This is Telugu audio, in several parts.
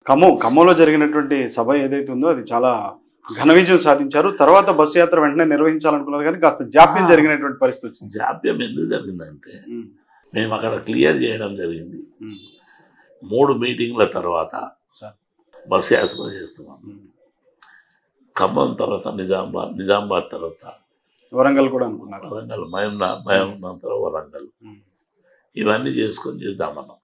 ఖమ్మం ఖమ్మంలో జరిగినటువంటి సభ ఏదైతే ఉందో అది చాలా ఘన విజయం సాధించారు తర్వాత బస్సు యాత్ర వెంటనే నిర్వహించాలనుకున్నారు కానీ కాస్త జాప్యం ఆ. జరిగినటువంటి పరిస్థితి వచ్చింది జాప్యం ఎందుకు జరిగిందంటే ఉమ్, మేము అక్కడ క్లియర్ చేయడం జరిగింది ఉమ్, మూడు మీటింగ్ల తర్వాత సార్. బస్ యాత్ర చేస్తున్నాం ఉమ్. ఖమ్మం తర్వాత నిజామాబాద్ నిజామాబాద్ తర్వాత వరంగల్ కూడా అనుకున్నారు వరంగల్ మయమ్నా మయమ్నాథ్ తర్వాత వరంగల్ ఉమ్, ఇవన్నీ చేసుకొని చేద్దామన్నాం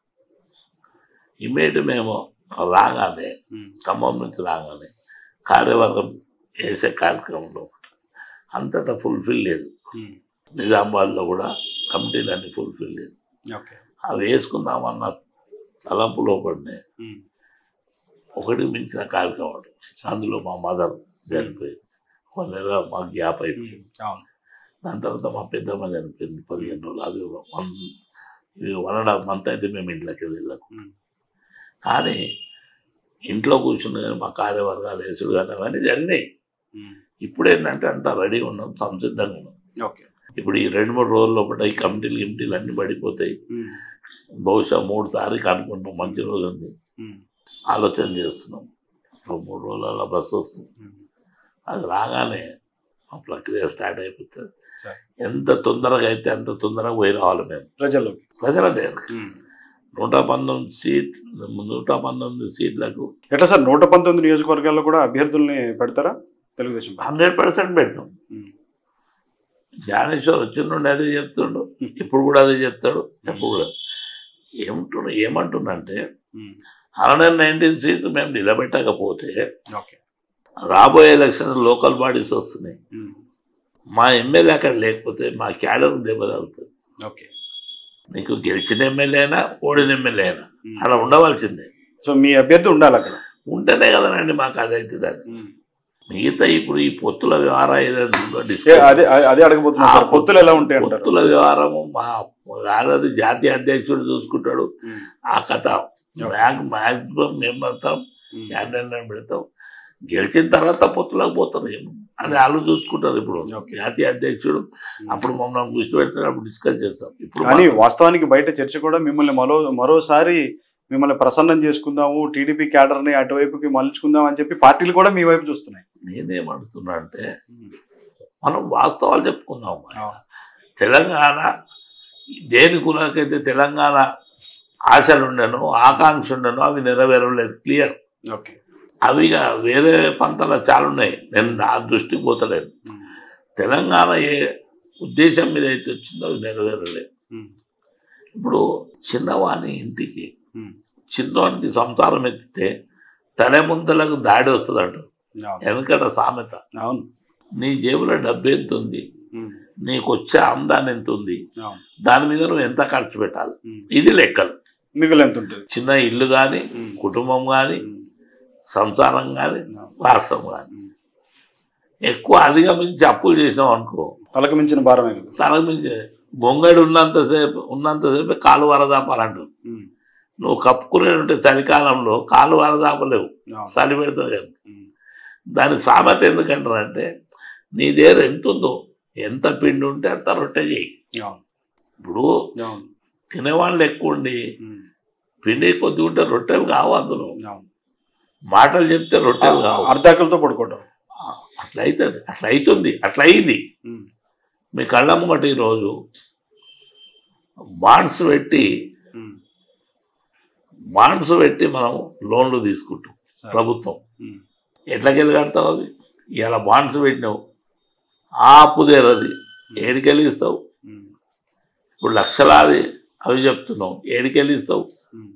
ఇమీడియట్ మేము రాగానే ఉమ్, ఖమ్మం నుంచి రాగానే కార్యవర్గం వేసే కార్యక్రమంలో అంతటా ఫుల్ఫిల్ లేదు ఉమ్, నిజామాబాద్లో కూడా కమిటీలన్నీ ఫుల్ఫిల్ లేదు ఓకే అవి వేసుకుందామన్న తలంపులో పడినే ఉమ్, ఒకటి మించిన కార్యక్రమాలు అందులో మా మదర్ చనిపోయింది ఒక నెల మా గ్యాప్ అయిపోయింది ఉమ్, అవును దాని తర్వాత మా పెద్దమ్మ చనిపోయింది పదిహేను రోజులు అది ఒక వన్ ఇది వన్ అండ్ హాఫ్ మంత్ అయితే మేము ఇంట్లోకి వెళ్ళాము ఉమ్, కానీ ఇంట్లో కూర్చుని మా కార్యవర్గాలు వేసుడు కానీ అవన్నీ జరిగినాయి ఉమ్, ఇప్పుడు ఏంటంటే అంతా రెడీ ఉన్నాం సంసిద్ధంగా ఉన్నాం ఓకే ఇప్పుడు ఈ రెండు మూడు రోజుల లోపల ఈ కమిటీలు గిమిటీలు అన్నీ పడిపోతాయి ఉమ్, బహుశా మూడు తారీఖు అనుకుంటాం మంచి రోజు ఉంది ఉమ్, ఆలోచన చేస్తున్నాం ఇప్పుడు మూడు రోజుల బస్సు వస్తుంది ఉమ్, అది రాగానే ఆ ప్రక్రియ స్టార్ట్ అయిపోతుంది సరే. ఎంత తొందరగా అయితే అంత తొందరగా పోయి రావాలి మేము ప్రజల్లోకి ప్రజల దగ్గరికి ఉమ్. నూట పంతొమ్మిది సీట్ నూట పంతొమ్మిది సీట్లకు ఎట్లా సార్ నూట పంతొమ్మిది నియోజకవర్గాల్లో కూడా అభ్యర్థుల్ని పెడతారా తెలుగుదేశం పార్టీ? హండ్రెడ్ పర్సెంట్ పెడతాం ఉమ్, జ్ఞానేశ్వర్ వచ్చిండు అదే చెప్తుండు ఇప్పుడు కూడా అదే చెప్తాడు ఎప్పుడు కూడా ఏమంటున్నా ఏమంటున్నంటే ఉమ్, హండ్రెడ్ నైన్టీన్ సీట్లు మేము నిలబెట్టకపోతే ఓకే రాబోయే ఎలక్షన్ లోకల్ బాడీస్ వస్తున్నాయి ఉమ్, మా ఎమ్మెల్యే అక్కడ లేకపోతే మా క్యాడర్ దెబ్బ తగులుతుంది ఓకే నీకు గెలిచిన ఎమ్మెల్యే అయినా ఓడిన ఎమ్మెల్యే అయినా ఉమ్. అలా ఉండవలసిందే సో మీ అభ్యర్థి ఉండాలి అక్కడ ఉంటేనే కదనండి మాకు అది అవుతుందని ఉమ్. మిగతా ఇప్పుడు ఈ పొత్తుల వ్యవహారం ఏదైతే ఉందో ఏ, డిస్కస్ అదే అదే- అదే అడగబోతున్నా సార్ పొత్తులు ఎలా ఉంటాయి అంటారు పొత్తుల వ్యవహారము మా ఆడది జాతీయ అధ్యక్షుడు చూసుకుంటాడు ఉమ్, ఆ కథ మ్యాక్ మ్యాక్సిమం మేము పెడతాం ఉమ్, క్యాండిడేట్ పెడతాం గెలిచిన తర్వాత పొత్తులకు పోతారు ఏం అది వాళ్ళు చూసుకుంటారు ఇప్పుడు ఓకే. జాతీయ అధ్యక్షుడు అప్పుడు మమ్మల్ని గుర్తు పెడతాడు అప్పుడు డిస్కస్ చేస్తాం ఇప్పుడు కానీ మాత్రం వాస్తవానికి బయట చర్చ కూడా మిమ్మల్ని మరో మరోసారి మిమ్మల్ని ప్రసన్నం చేసుకుందాము టీడీపీ క్యాడర్ని అటువైపుకి మలుచుకుందాం అని చెప్పి పార్టీలు కూడా మీ వైపు చూస్తున్నాయి నేనేమంటున్నా అంటే మనం వాస్తవాలు చెప్పుకుందాం ఆ. తెలంగాణ దేని కులకైతే తెలంగాణ ఆశలు ఉండను ఆకాంక్ష ఉండను అవి నెరవేరలేదు క్లియర్ ఓకే అవి ఇక వేరే పంతలు చాలా ఉన్నాయి నేను ఆ దృష్టికి పోతలేను ఉమ్, తెలంగాణ ఏ ఉద్దేశం మీద అయితే వచ్చిందో అవి నెరవేరలేదు ఉమ్, ఇప్పుడు చిన్నవాని ఇంటికి ఉమ్, చిన్నవానికి సంసారం ఎత్తితే తలముందలకు దాడి వస్తుంది అంటారు అవును ఎందుకంటే సామెత అవును నీ జేబులో డబ్బు ఎంత ఉంది ఉమ్, నీకు వచ్చే ఆమ్దాన్ని ఎంత ఉంది అవును దాని మీద నువ్వు ఎంత ఖర్చు పెట్టాలి ఉమ్. ఇది లెక్కలు మిగులు ఎంత ఉంటుంది చిన్న ఇల్లు కానీ ఉమ్, కుటుంబం కానీ ఉమ్, సంసారం కానీ అవును. రాష్ట్రం కానీ ఉమ్. ఎక్కువ అధిగమించి అప్పులు చేసినావు అనుకో తలకు మించిన భారమే కదా తనకు మించి బొంగడు ఉన్నంతసేపు ఉన్నంతసేపు కాలు వరదాపాలంటారు ఉమ్, నువ్వు కప్పుకునే ఉంటే చలికాలంలో కాలు వరదాపలేవు అవును. చలి పెడుతుంది అని. ఉమ్, దాని సామెత ఎందుకంటారంటే నీ దగ్గర ఎంత ఉందో ఎంత పిండి ఉంటే అంత రొట్టె చేయి అవును ఇప్పుడు అవును తినేవాళ్ళు ఎక్కువ ఉండి ఉమ్, పిండి కొద్ది ఉంటే రొట్టెలు కావు అందులో అవును మాటలు చెప్తే రొట్టెలు కావు అర్ధాకలతో పడుకోవటం అట్లా అవుతుంది అట్లా అవుతుంది అట్లా అయింది ఉమ్, మీ కళ్ళ ముంగట ఈరోజు బాండ్స్ పెట్టి ఉమ్, బాండ్స్ పెట్టి మనం లోన్లు తీసుకుంటాం సరే. ప్రభుత్వం ఉమ్, ఎట్లకెళ్ళి కడతావు అవి ఇలా బాండ్స్ పెట్టినావు ఆ అప్పు తీరది ఏడికెళ్ళి ఇస్తావు ఉమ్, ఇప్పుడు లక్షలాది అవి చెప్తున్నావు ఏడికెళ్ళి ఇస్తావు ఉమ్,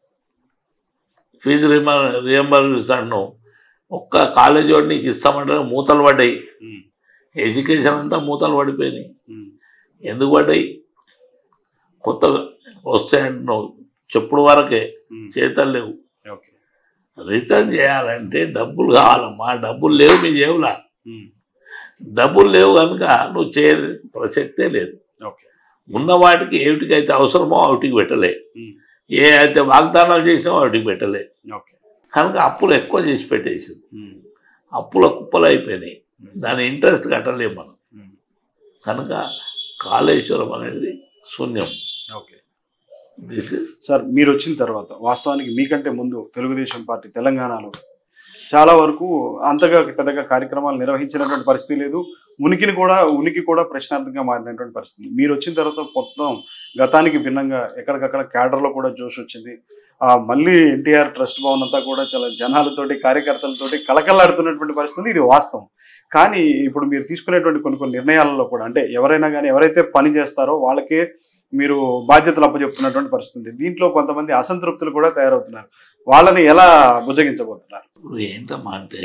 ఫీజు రిమ రియంబర్స్ అంటున్నావు ఒక్క కాలేజీ వాడు నీకు ఇస్తామంటే మూతలు పడ్డాయి ఉమ్, ఎడ్యుకేషన్ అంతా మూతలు పడిపోయినాయి ఉమ్, ఎందుకు పడ్డాయి కొత్త వస్తాయంటున్నావు చెప్పుడు వరకే ఉమ్, చేతలు లేవు ఓకే రిటర్న్ చేయాలంటే డబ్బులు కావాలమ్మా డబ్బులు లేవు మీ జేబులా ఉమ్, డబ్బులు లేవు కనుక నువ్వు చేయ ప్రసక్తే లేదు ఓకే ఉన్న వాటికి ఏమిటికైతే అవసరమో వాటికి పెట్టలే ఉమ్, ఏ అయితే వాగ్దానాలు చేసినామో వాటికి పెట్టలే ఓకే కనుక అప్పులు ఎక్కువ చేసి పెట్టేసింది ఉమ్, అప్పుల కుప్పలు అయిపోయినాయి దాని ఇంట్రెస్ట్ కట్టలేము మనం ఉమ్, కనుక కాళేశ్వరం అనేది శూన్యం ఓకే దిస్ సార్ మీరు వచ్చిన తర్వాత వాస్తవానికి మీకంటే ముందు తెలుగుదేశం పార్టీ తెలంగాణలో చాలా వరకు అంతగా పెద్దగా కార్యక్రమాలు నిర్వహించినటువంటి పరిస్థితి లేదు ఉనికిని కూడా ఉనికి కూడా ప్రశ్నార్థంగా మారినటువంటి పరిస్థితి మీరు వచ్చిన తర్వాత మొత్తం గతానికి భిన్నంగా ఎక్కడికక్కడ క్యాడర్లో కూడా జోష్ వచ్చింది ఆ మళ్ళీ ఎన్టీఆర్ ట్రస్ట్ భవన్ అంతా కూడా చాలా జనాలతోటి కార్యకర్తలతోటి కళకళలాడుతున్నటువంటి పరిస్థితి ఇది వాస్తవం కానీ ఇప్పుడు మీరు తీసుకునేటువంటి కొన్ని కొన్ని నిర్ణయాలలో కూడా అంటే ఎవరైనా కానీ ఎవరైతే పని చేస్తారో వాళ్ళకే మీరు బాధ్యతలు అప్పచెప్తున్నటువంటి పరిస్థితి ఉంది దీంట్లో కొంతమంది అసంతృప్తులు కూడా తయారవుతున్నారు వాళ్ళని ఎలా భుజగించబోతున్నారు ఇప్పుడు ఏంటమ్మా అంటే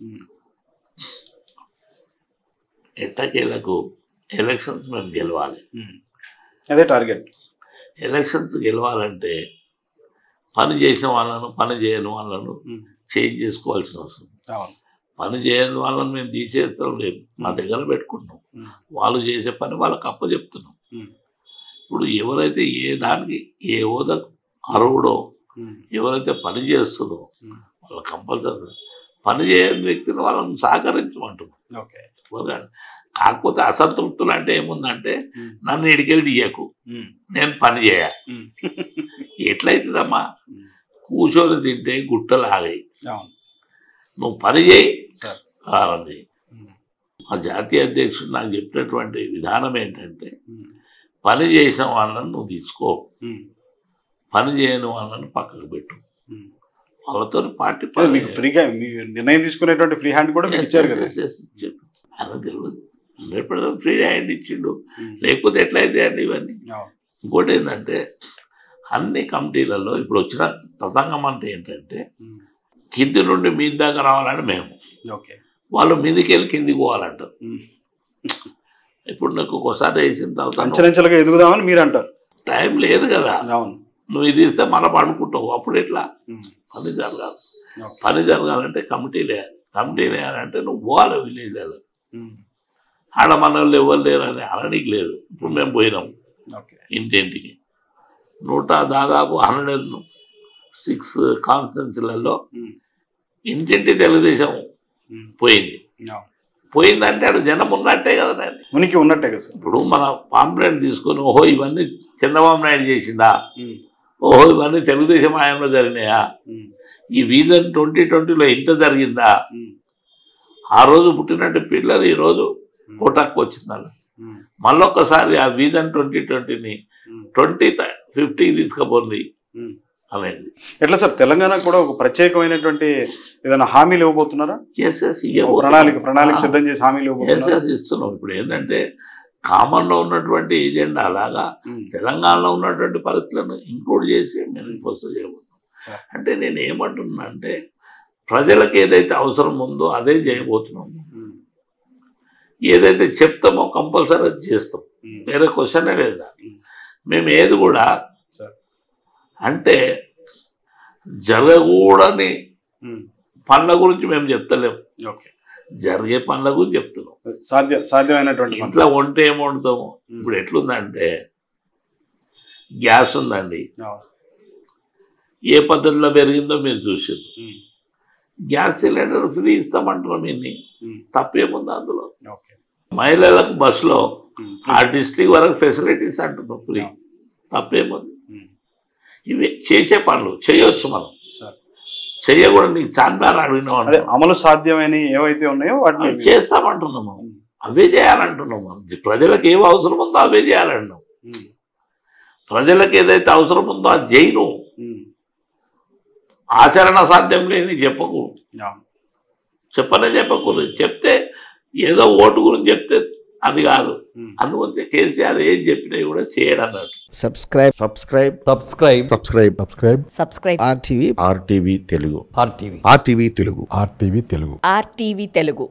ఎట్టకేలకు ఎలక్షన్స్ మేము గెలవాలి అదే టార్గెట్ ఎలక్షన్స్ గెలవాలంటే పని చేసిన వాళ్ళను పని చేయని వాళ్ళను చేంజ్ చేసుకోవాల్సిన అవసరం అవును పని చేయని వాళ్ళని మేము తీసేస్తాం లేదు మా దగ్గర పెట్టుకుంటాం ఉమ్. వాళ్ళు చేసే పని వాళ్ళకి అప్పచెప్తున్నాం ఉమ్. ఇప్పుడు ఎవరైతే ఏ దానికి ఏ హోదా అర్హుడో ఉమ్. ఎవరైతే పని చేస్తుందో ఉమ్. వాళ్ళు కంపల్సరీ పని చేయని వ్యక్తిని వాళ్ళని సహకరించమంటున్నాం ఓకే ఎవరుగా. కాకపోతే అసంతృప్తులు అంటే ఏముందంటే ఉమ్. నన్ను ఇడికెళ్ళి తీయకు ఉమ్. నేను పని చేయ ఉమ్. ఎట్లయితుందమ్మా ఉమ్. కూర్చొని తింటే గుట్టలు ఆగాయి అవును నువ్వు పని చేయి సార్ ఆరంభం చేయి ఉమ్. మా జాతీయ అధ్యక్షుడు నాకు చెప్పినటువంటి విధానం ఏంటంటే ఉమ్. పని చేసిన వాళ్ళని నువ్వు తీసుకో ఉమ్. పని చేయని వాళ్ళని పక్కకు పెట్టు ఉమ్. వాళ్ళతో పార్టీ అదే మీకు ఫ్రీగా మీ నిర్ణయం తీసుకునేటువంటి ఫ్రీ హ్యాండ్ కూడా మీకు ఇచ్చారు కదా అలా తెలియదు హండ్రెడ్ పర్సెంట్ ఫ్రీ హ్యాండ్ ఇచ్చిండు ఉమ్. లేకపోతే ఎట్లయితే అండి ఇవన్నీ అవును ఇంకోటి ఏంటంటే అన్ని కమిటీలలో ఇప్పుడు వచ్చిన తతంగం అంతా ఏంటంటే ఉమ్. కింది నుండి మీది దాకా రావాలని మేము ఓకే వాళ్ళు మీదికి వెళ్ళి కిందికి పోవాలంటారు ఉమ్. ఇప్పుడు నాకు ఒకసారి వేసిన తర్వాత నువ్వు అంచెలంచెలుగా ఎదుగుదామని మీరు అంటారు టైం లేదు కదా అవును నువ్వు ఇది ఇస్తే మళ్ళీ పడుకుంటావు అప్పుడు ఎట్లా ఉమ్. పని జరగాలి ఓకే పని జరగాలంటే కమిటీ వేయాలి కమిటీ వేయాలంటే నువ్వు పోవాలి విలేజ్లలో ఉమ్. ఆడ మన వాళ్ళు ఎవరు లేరు అని అనడానికి లేదు ఇప్పుడు మేము పోయినాం ఓకే ఇంటింటికి నూట దాదాపు హండ్రెడ్ సిక్స్ కాన్స్టెన్సీలలో ఉమ్. ఇంటింటి తెలుగుదేశం ఉమ్. పోయింది అవును. పోయిందంటే ఆడ జనం ఉన్నట్టే కదా నాయన. ఉనికి ఉన్నట్టే కదా సార్ ఇప్పుడు మన పాంప్లెట్ తీసుకొని ఓహో ఇవన్నీ చంద్రబాబు నాయుడు చేసిందా ఉమ్. ఓహో ఇవన్నీ తెలుగుదేశం ఆయనలో జరిగినాయా ఉమ్. ఈ విజన్ ట్వంటీ ట్వంటీలో ఇంత జరిగిందా ఉమ్. ఆ రోజు పుట్టినట్టు పిల్లలు ఈ రోజు కోటాకు వచ్చిందని ఉమ్. మళ్ళొక్కసారి ఆ విజన్ ట్వంటీ ట్వంటీని ఉమ్. ట్వంటీ ఫిఫ్టీకి తీసుకుపోండి ఉమ్. అనేది ఎట్లా సార్ తెలంగాణ కూడా ఒక ప్రత్యేకమైనటువంటి ఏదైనా హామీలు ఇవ్వబోతున్నారా ఎస్ ఎస్ ఒక ప్రణాళిక ప్రణాళిక సిద్ధం చేసి హామీలు ఎస్ ఇవ్వబోతున్నారా ఎస్ ఇస్తున్నాం ఇప్పుడు ఏంటంటే కామన్లో ఉన్నటువంటి ఏజెండా అలాగా ఉమ్. తెలంగాణలో ఉన్నటువంటి పరిస్థితులను ఇంక్లూడ్ చేసి మేనిఫెస్టో చేయబోతున్నాం సార్. అంటే నేను ఏమంటున్నా అంటే ప్రజలకు ఏదైతే అవసరం ఉందో అదే చేయబోతున్నాం ఉమ్. ఏదైతే చెప్తామో కంపల్సరీ అది చేస్తాం ఉమ్. వేరే క్వశ్చనే లేదా ఉమ్. మేము ఏది కూడా సార్ అంటే జరగకూడని ఉమ్. పనుల గురించి మేము చెప్తలేము ఓకే జరిగే పనుల గురించి చెప్తున్నాం సాధ్య సాధ్యమైనటువంటి పని. ఇంట్లో వంట ఏం వండుతాము ఇప్పుడు ఎట్లుందంటే గ్యాస్ ఉందండి అవును. ఏ పద్ధతిలో పెరిగిందో మీరు చూసారు ఉమ్. గ్యాస్ సిలిండర్ ఫ్రీ ఇస్తామంటున్నాం ఇన్ని ఉమ్. తప్పేముంది అందులో ఓకే మహిళలకు బస్సులో ఉమ్. ఆ డిస్ట్రిక్ట్ వరకు ఫెసిలిటీస్ అంటున్నాం ఫ్రీ తప్పేముంది ఉమ్. ఇవి చేసే పనులు చేయొచ్చు మనం సార్ చెయ్యకూడదు నీకు చాందార్ అడిగినాం అదే అమలు సాధ్యమైన ఏవైతే ఉన్నాయో వాటిని అవి చేస్తామంటున్నాము అవే చేయాలంటున్నాము ప్రజలకు ఏం అవసరం ఉందో అవే చేయాలంటున్నాం ఉమ్. ప్రజలకు ఏదైతే అవసరం ఉందో అది చేయను ఉమ్. ఆచరణ సాధ్యం లేని చెప్పకు అవును. చెప్పనే చెప్పకూడదు చెప్తే ఏదో ఓటు గురించి చెప్తే అది కాదు ఉమ్. అందువల్ల కేసీఆర్ ఏం చెప్పినా కూడా చేయడం అన్నట్టు subscribe subscribe subscribe subscribe subscribe subscribe RTV RTV Telugu RTV RTV Telugu RTV Telugu RTV Telugu